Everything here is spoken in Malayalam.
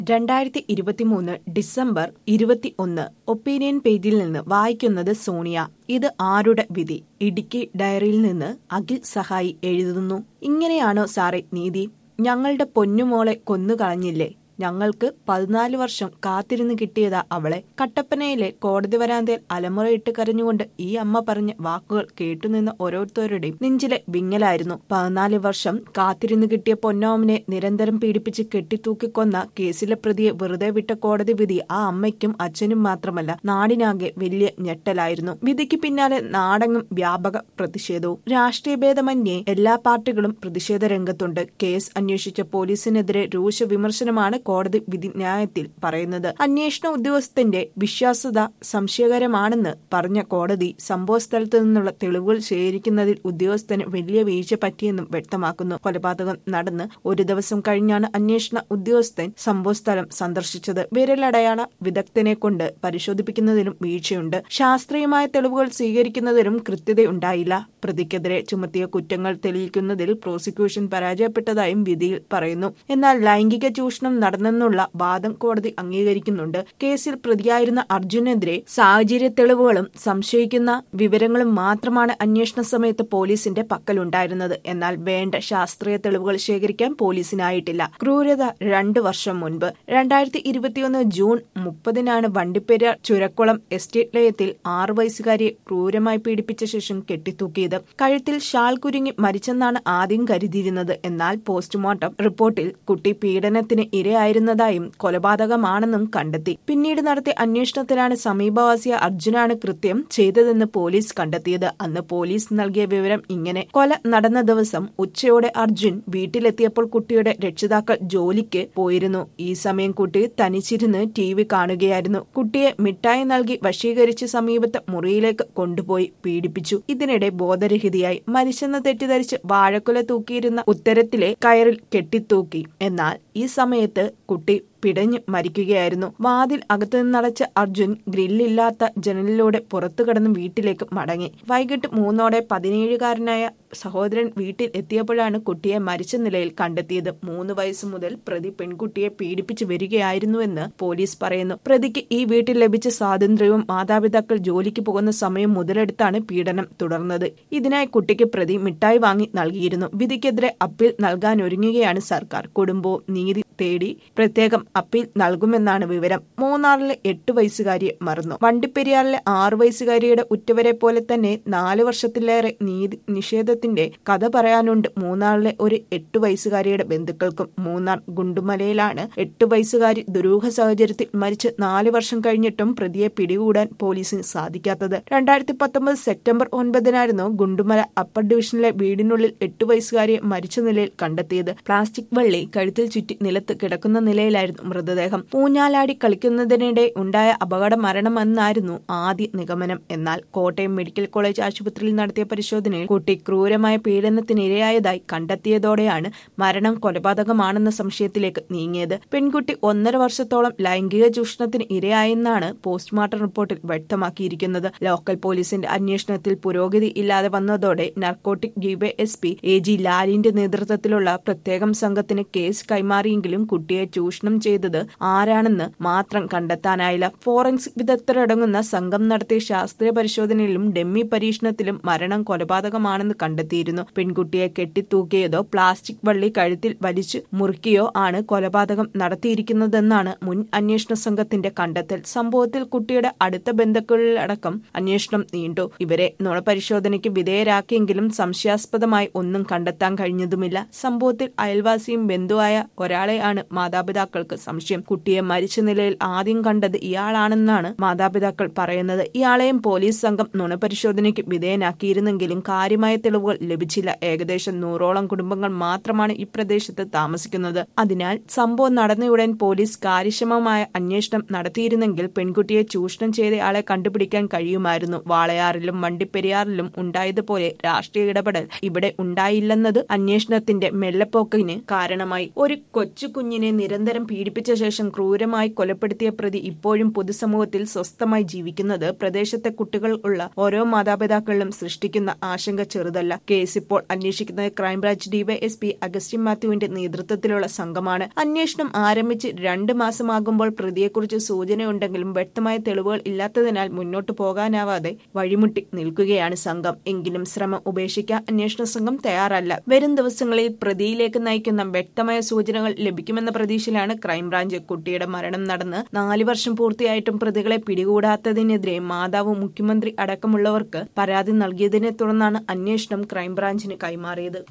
രണ്ടായിരത്തി ഇരുപത്തിമൂന്ന് ഡിസംബർ ഇരുപത്തി ഒന്ന് ഒപ്പീനിയൻ പേജിൽ നിന്ന് വായിക്കുന്നത് സോണിയ ഇത് ആരുടെ വിധി ഇടുക്കി ഡയറിയിൽ നിന്ന് അഖിൽ സഹായി എഴുതുന്നു ഇങ്ങനെയാണോ സാറേ നീതി ഞങ്ങളുടെ പൊന്നുമോളെ കൊന്നുകളഞ്ഞില്ലേ ഞങ്ങൾക്ക് പതിനാല് വർഷം കാത്തിരുന്ന് കിട്ടിയതാ അവളെ കട്ടപ്പനയിലെ കോടതി വരാന്തയിൽ അലമുറയിട്ട് കരഞ്ഞുകൊണ്ട് ഈ അമ്മ പറഞ്ഞ വാക്കുകൾ കേട്ടുനിന്ന ഓരോരുത്തരുടെയും നെഞ്ചിലെ വിങ്ങലായിരുന്നു പതിനാല് വർഷം കാത്തിരുന്ന് കിട്ടിയ പൊന്നോമനെ നിരന്തരം പീഡിപ്പിച്ച് കെട്ടിത്തൂക്കിക്കൊന്ന കേസിലെ പ്രതിയെ വെറുതെ വിട്ട കോടതി വിധി ആ അമ്മയ്ക്കും അച്ഛനും മാത്രമല്ല നാടിനാകെ വലിയ ഞെട്ടലായിരുന്നു വിധിക്ക് പിന്നാലെ നാടെങ്ങും വ്യാപക പ്രതിഷേധവും രാഷ്ട്രീയ ഭേദമന്യേ എല്ലാ പാർട്ടികളും പ്രതിഷേധ രംഗത്തുണ്ട് കേസ് അന്വേഷിച്ച പോലീസിനെതിരെ രൂക്ഷ വിമർശനമാണ് കോടതി വിധി ന്യായത്തിൽ പറയുന്നത് അന്വേഷണ ഉദ്യോഗസ്ഥന്റെ വിശ്വാസ്യത സംശയകരമാണെന്ന് പറഞ്ഞ കോടതി സംഭവ സ്ഥലത്തു നിന്നുള്ള തെളിവുകൾ ശേഖരിക്കുന്നതിൽ ഉദ്യോഗസ്ഥന് വലിയ വീഴ്ച പറ്റിയെന്നും വ്യക്തമാക്കുന്നു കൊലപാതകം നടന്ന് ഒരു ദിവസം കഴിഞ്ഞാണ് അന്വേഷണ ഉദ്യോഗസ്ഥൻ സംഭവസ്ഥലം സന്ദർശിച്ചത് വിരലടയാള വിദഗ്ധനെ കൊണ്ട് പരിശോധിപ്പിക്കുന്നതിലും വീഴ്ചയുണ്ട് ശാസ്ത്രീയമായ തെളിവുകൾ സ്വീകരിക്കുന്നതിലും കൃത്യതയുണ്ടായില്ല പ്രതിക്കെതിരെ ചുമത്തിയ കുറ്റങ്ങൾ തെളിയിക്കുന്നതിൽ പ്രോസിക്യൂഷൻ പരാജയപ്പെട്ടതായും വിധിയിൽ പറയുന്നു എന്നാൽ ലൈംഗിക ചൂഷണം നടന്നെന്നുള്ള വാദം കോടതി അംഗീകരിക്കുന്നുണ്ട് കേസിൽ പ്രതിയായിരുന്ന അർജുനെതിരെ സാഹചര്യ തെളിവുകളും സംശയിക്കുന്ന വിവരങ്ങളും മാത്രമാണ് അന്വേഷണ സമയത്ത് പോലീസിന്റെ പക്കലുണ്ടായിരുന്നത് എന്നാൽ വേണ്ട ശാസ്ത്രീയ തെളിവുകൾ ശേഖരിക്കാൻ പോലീസിനായിട്ടില്ല ക്രൂരത രണ്ടു വർഷം മുൻപ് രണ്ടായിരത്തി ഇരുപത്തിയൊന്ന് ജൂൺ മുപ്പതിനാണ് വണ്ടിപ്പെരിയാർ ചുരക്കുളം എസ്റ്റേറ്റ് ലയത്തിൽ ആറു വയസ്സുകാരിയെ ക്രൂരമായി പീഡിപ്പിച്ച ശേഷം കെട്ടിത്തൂക്കിയത് കഴുത്തിൽ ഷാൾ കുരുങ്ങി മരിച്ചെന്നാണ് ആദ്യം കരുതിയിരുന്നത് എന്നാൽ പോസ്റ്റ്മോർട്ടം റിപ്പോർട്ടിൽ കുട്ടി പീഡനത്തിന് ഇരയായിരുന്നതായും കൊലപാതകമാണെന്നും കണ്ടെത്തി പിന്നീട് നടത്തിയ അന്വേഷണത്തിലാണ് സമീപവാസിയ അർജുനാണ് കൃത്യം ചെയ്തതെന്ന് പോലീസ് കണ്ടെത്തിയത് അന്ന് പോലീസ് നൽകിയ വിവരം ഇങ്ങനെ കൊല നടന്ന ദിവസം ഉച്ചയോടെ അർജുൻ വീട്ടിലെത്തിയപ്പോൾ കുട്ടിയുടെ രക്ഷിതാക്കൾ ജോലിക്ക് പോയിരുന്നു ഈ സമയം കുട്ടി തനിച്ചിരുന്ന് ടി വി കാണുകയായിരുന്നു കുട്ടിയെ മിഠായി നൽകി വശീകരിച്ച് സമീപത്തെ മുറിയിലേക്ക് കൊണ്ടുപോയി പീഡിപ്പിച്ചു ഇതിനിടെ ബോധരഹിതയായി മരിച്ചെന്ന് തെറ്റിദ്ധരിച്ച് വാഴക്കുല തൂക്കിയിരുന്ന ഉത്തരത്തിലെ കയറിൽ കെട്ടിത്തൂക്കി എന്നാൽ ഈ സമയത്ത് കുട്ടി പിടഞ്ഞു മരിക്കുകയായിരുന്നു വാതിൽ അകത്തുനിന്നടച്ച അർജുൻ ഗ്രില്ലില്ലാത്ത ജനലിലൂടെ പുറത്തു കടന്ന് വീട്ടിലേക്ക് മടങ്ങി വൈകിട്ട് മൂന്നോടെ പതിനേഴുകാരനായ സഹോദരൻ വീട്ടിൽ എത്തിയപ്പോഴാണ് കുട്ടിയെ മരിച്ച നിലയിൽ കണ്ടെത്തിയത് മൂന്ന് വയസ്സ് മുതൽ പ്രതി പെൺകുട്ടിയെ പീഡിപ്പിച്ചു വരികയായിരുന്നുവെന്ന് പോലീസ് പറയുന്നു പ്രതിക്ക് ഈ വീട്ടിൽ ലഭിച്ച സ്വാതന്ത്ര്യവും മാതാപിതാക്കൾ ജോലിക്ക് പോകുന്ന സമയം മുതലെടുത്താണ് പീഡനം തുടർന്നത് ഇതിനായി കുട്ടിക്ക് പ്രതി മിഠായി വാങ്ങി നൽകിയിരുന്നു വിധിക്കെതിരെ അപ്പീൽ നൽകാനൊരുങ്ങുകയാണ് സർക്കാർ കുടുംബവും നീതി തേടി പ്രത്യേകം അപ്പീൽ നൽകുമെന്നാണ് വിവരം മൂന്നാറിലെ എട്ട് വയസ്സുകാരിയെ മറന്നു വണ്ടിപ്പെരിയാറിലെ ആറു വയസ്സുകാരിയുടെ ഉറ്റവരെ പോലെ തന്നെ നാല് വർഷത്തിലേറെ നീതി നിഷേധത്തിന്റെ കഥ പറയാനുണ്ട് മൂന്നാറിലെ ഒരു എട്ട് വയസ്സുകാരിയുടെ ബന്ധുക്കൾക്കും മൂന്നാർ ഗുണ്ടുമലയിലാണ് എട്ട് വയസ്സുകാരി ദുരൂഹ സാഹചര്യത്തിൽ മരിച്ച് നാല് വർഷം കഴിഞ്ഞിട്ടും പ്രതിയെ പിടികൂടാൻ പോലീസിന് സാധിക്കാത്തത് രണ്ടായിരത്തി പത്തൊമ്പത് സെപ്റ്റംബർ ഒൻപതിനായിരുന്നു ഗുണ്ടുമല അപ്പർ ഡിവിഷനിലെ വീടിനുള്ളിൽ എട്ട് വയസ്സുകാരിയെ മരിച്ച നിലയിൽ കണ്ടെത്തിയത് പ്ലാസ്റ്റിക് വള്ളി കഴുത്തിൽ ചുറ്റി നിലത്ത് കിടക്കുന്ന നിലയിലായിരുന്നു മൃതദേഹം പൂഞ്ഞാലാടി കളിക്കുന്നതിനിടെ ഉണ്ടായ അപകട മരണമെന്നായിരുന്നു ആദ്യ നിഗമനം എന്നാൽ കോട്ടയം മെഡിക്കൽ കോളേജ് ആശുപത്രിയിൽ നടത്തിയ പരിശോധനയിൽ കുട്ടി ക്രൂരമായ പീഡനത്തിനിരയായതായി കണ്ടെത്തിയതോടെയാണ് മരണം കൊലപാതകമാണെന്ന സംശയത്തിലേക്ക് നീങ്ങിയത് പെൺകുട്ടി ഒന്നര വർഷത്തോളം ലൈംഗിക ചൂഷണത്തിന് ഇരയായെന്നാണ് പോസ്റ്റ്മോർട്ടം റിപ്പോർട്ടിൽ വ്യക്തമാക്കിയിരിക്കുന്നത് ലോക്കൽ പോലീസിന്റെ അന്വേഷണത്തിൽ പുരോഗതി ഇല്ലാതെ വന്നതോടെ നർക്കോട്ടിക് ഡിവൈഎസ്പി എ ജി ലാലിന്റെ നേതൃത്വത്തിലുള്ള പ്രത്യേകം സംഘത്തിന് കേസ് കൈമാറിയെങ്കിലും കുട്ടിയെ ചൂഷണം ചെയ്തത് ആരാണെന്ന് മാത്രം കണ്ടെത്താനായില്ല ഫോറൻസിക് വിദഗ്ധരടങ്ങുന്ന സംഘം നടത്തിയ ശാസ്ത്രീയ പരിശോധനയിലും ഡെമ്മി പരീക്ഷണത്തിലും മരണം കൊലപാതകമാണെന്ന് കണ്ടെത്തിയിരുന്നു പെൺകുട്ടിയെ കെട്ടിത്തൂക്കിയതോ പ്ലാസ്റ്റിക് വള്ളി കഴുത്തിൽ വലിച്ചു മുറുക്കിയോ ആണ് കൊലപാതകം നടത്തിയിരിക്കുന്നതെന്നാണ് മുൻ അന്വേഷണ സംഘത്തിന്റെ കണ്ടെത്തൽ സംഭവത്തിൽ കുട്ടിയുടെ അടുത്ത ബന്ധുക്കളിലടക്കം അന്വേഷണം നീണ്ടു ഇവരെ നുണപരിശോധനയ്ക്ക് വിധേയരാക്കിയെങ്കിലും സംശയാസ്പദമായി ഒന്നും കണ്ടെത്താൻ കഴിഞ്ഞതുമില്ല സംഭവത്തിൽ അയൽവാസിയും ബന്ധുവായ ഒരാളെയാണ് മാതാപിതാക്കൾക്ക് സംശയം കുട്ടിയെ മരിച്ച നിലയിൽ ആദ്യം കണ്ടത് ഇയാളാണെന്നാണ് മാതാപിതാക്കൾ പറയുന്നത് ഇയാളെയും പോലീസ് സംഘം നുണപരിശോധനയ്ക്ക് വിധേയനാക്കിയിരുന്നെങ്കിലും കാര്യമായ തെളിവുകൾ ലഭിച്ചില്ല ഏകദേശം നൂറോളം കുടുംബങ്ങൾ മാത്രമാണ് ഈ പ്രദേശത്ത് താമസിക്കുന്നത് അതിനാൽ സംഭവം നടന്നയുടൻ പോലീസ് കാര്യക്ഷമമായ അന്വേഷണം നടത്തിയിരുന്നെങ്കിൽ പെൺകുട്ടിയെ ചൂഷണം ചെയ്ത ആളെ കണ്ടുപിടിക്കാൻ കഴിയുമായിരുന്നു വാളയാറിലും വണ്ടിപ്പെരിയാറിലും ഉണ്ടായതുപോലെ രാഷ്ട്രീയ ഇടപെടൽ ഇവിടെ ഉണ്ടായില്ലെന്നത് അന്വേഷണത്തിന്റെ മെല്ലപ്പോക്കിന് കാരണമായി ഒരു കൊച്ചു പിഞ്ചുകുഞ്ഞിനെ നിരന്തരം പീഡിപ്പിച്ച ശേഷം ക്രൂരമായി കൊലപ്പെടുത്തിയ പ്രതി ഇപ്പോഴും പൊതുസമൂഹത്തിൽ സ്വസ്ഥമായി ജീവിക്കുന്നത് പ്രദേശത്തെ കുട്ടികൾ ഉള്ള ഓരോ മാതാപിതാക്കളിലും സൃഷ്ടിക്കുന്ന ആശങ്ക ചെറുതല്ല കേസ് ഇപ്പോൾ അന്വേഷിക്കുന്നത് ക്രൈംബ്രാഞ്ച് ഡിവൈഎസ്പി അഗസ്റ്റിൻ മാത്യുവിന്റെ നേതൃത്വത്തിലുള്ള സംഘമാണ് അന്വേഷണം ആരംഭിച്ച് രണ്ട് മാസമാകുമ്പോൾ പ്രതിയെക്കുറിച്ച് സൂചനയുണ്ടെങ്കിലും വ്യക്തമായ തെളിവുകൾ ഇല്ലാത്തതിനാൽ മുന്നോട്ടു പോകാനാവാതെ വഴിമുട്ടി നിൽക്കുകയാണ് സംഘം എങ്കിലും ശ്രമം ഉപേക്ഷിക്കാൻ അന്വേഷണ സംഘം തയ്യാറല്ല വരും ദിവസങ്ങളിൽ പ്രതിയിലേക്ക് നയിക്കുന്ന വ്യക്തമായ സൂചനകൾ ലഭിക്കുമെന്ന പ്രതീക്ഷയിലാണ് ക്രൈംബ്രാഞ്ച് കുട്ടിയുടെ മരണം നടന്ന് നാല് വർഷം പൂർത്തിയായിട്ടും പ്രതികളെ പിടികൂടാത്തതിനെതിരെ മാതാവ് മുഖ്യമന്ത്രി അടക്കമുള്ളവർക്ക് പരാതി നൽകിയതിനെ തുടർന്നാണ് അന്വേഷണം ക്രൈംബ്രാഞ്ചിന് കൈമാറിയത്